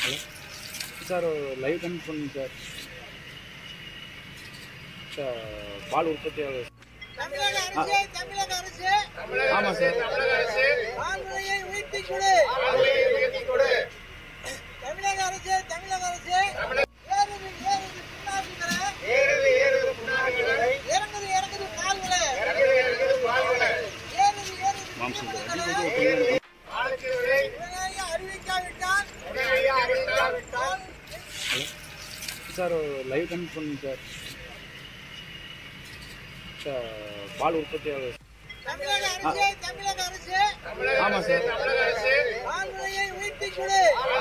hello sir live connect பண்ணுங்க sir sir பால் உற்பத்தி ஆகுது தமிழக அரசு தமிழக அரசு ஆமாம் சார் பால் விலையை உயர்த்தி கொடு தமிழக அரசு தமிழக அரசு ஏறுது ஏறுது புண்ணாக்குகிற இறங்குது இறங்குது பால் விலை ஏறுது ஏறுது மாம்சம் சார் புண்ணாக்குகிற அடி போட்டு ஒருத்தங்க விலையை அறிவிக்காவிட்டால் பால் ஹலோ சார் லைவ் கனெக்ட் பண்ணுங்க சார் சார் பால் உற்பத்தி ஆகுது தமிழக அரசு தமிழக அரசு ஆமாம் சார் பால் விலையை உயர்த்தி கொடு